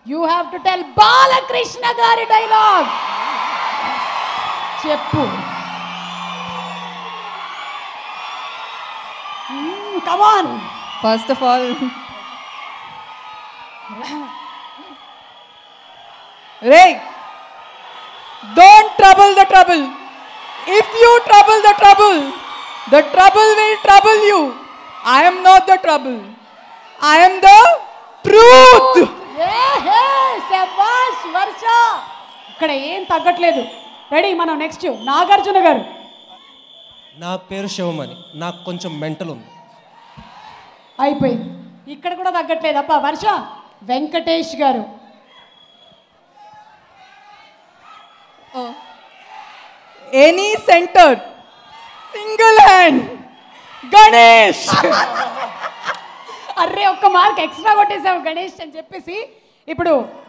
you have to tell Balakrishna గారి dialogue చెప్పు come on first of all రే don't trouble the trouble if you trouble the trouble the trouble will trouble you I'm not the trouble I'm the truth శబాష్ వర్ష ఇక్కడ ఏం తగ్గట్లేదు ready మనం next Nagarjuna గారు నా పేరు శివమణి నాకు కొంచెం మెంటల్ ఉంది అయిపోయింది ఇక్కడ కూడా తగ్గట్లేదు అబ్బా వర్ష వెంకటేష్ గారు any center single hand Ganesh అర్రే ఒక్క మార్క్ ఎక్స్ట్రా కొట్టేసావు గణేష్ అని చెప్పేసి ఇప్పుడు